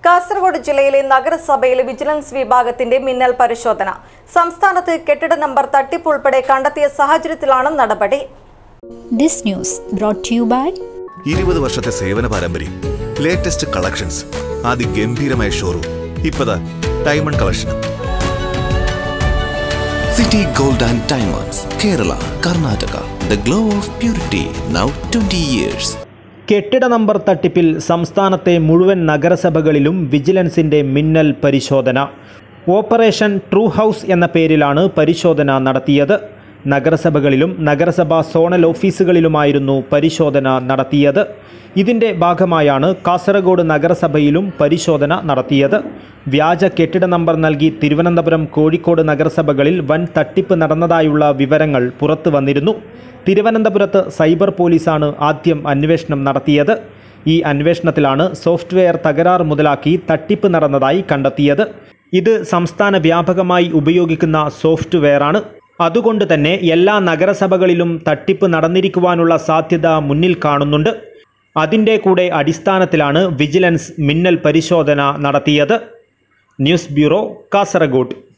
കാസർഗോഡ് ജില്ലയിലെ നഗരസഭയിലെ വിജിലൻസ് വിഭാഗത്തിന്റെ മിന്നൽ പരിശോധന സംസ്ഥാനത്ത് കെട്ടിട നമ്പർ തട്ടിപ്പ് ഉൾപ്പെടെ കണ്ടെത്തിയ സാഹചര്യത്തിലാണ് നടപടി This news brought to you by ഇരുപത് വർഷത്തെ സേവന പാരമ്പര്യം ലേറ്റസ്റ്റ് കളക്ഷൻസ് അതിഗംഭീരമായ ഷോറൂം ഇപ്പതാ ഡയമണ്ട് കളക്ഷനും City Gold and Diamonds, Kerala, Karnataka. The glow of purity, now 20 years. കെട്ടിട നമ്പർ തട്ടിപ്പിൽ സംസ്ഥാനത്തെ മുഴുവൻ നഗരസഭകളിലും വിജിലൻസിന്റെ മിന്നൽ പരിശോധന ഓപ്പറേഷൻ ട്രൂ ഹൗസ് എന്ന പേരിലാണ് പരിശോധന നടത്തിയത് നഗരസഭകളിലും നഗരസഭാ സോണൽ ഓഫീസുകളിലുമായിരുന്നു പരിശോധന നടത്തിയത് ഇതിൻ്റെ ഭാഗമായാണ് കാസർഗോഡ് നഗരസഭയിലും പരിശോധന നടത്തിയത് വ്യാജ കെട്ടിട നമ്പർ നൽകി തിരുവനന്തപുരം കോഴിക്കോട് നഗരസഭകളിൽ വൻ തട്ടിപ്പ് നടന്നതായുള്ള വിവരങ്ങൾ പുറത്തു വന്നിരുന്നു തിരുവനന്തപുരത്ത് സൈബർ പോലീസാണ് ആദ്യം അന്വേഷണം നടത്തിയത് ഈ അന്വേഷണത്തിലാണ് സോഫ്റ്റ്വെയർ തകരാർ മുതലാക്കി തട്ടിപ്പ് നടന്നതായി കണ്ടെത്തിയത് ഇത് സംസ്ഥാന വ്യാപകമായി ഉപയോഗിക്കുന്ന സോഫ്റ്റ്വെയറാണ് അതുകൊണ്ട് തന്നെ എല്ലാ നഗരസഭകളിലും തട്ടിപ്പ് നടന്നിരിക്കുവാനുള്ള സാധ്യത മുന്നിൽ കാണുന്നുണ്ട് അതിൻ്റെ കൂടെ അടിസ്ഥാനത്തിലാണ് വിജിലൻസ് മിന്നൽ പരിശോധന നടത്തിയത് ന്യൂസ് ബ്യൂറോ കാസർഗോഡ്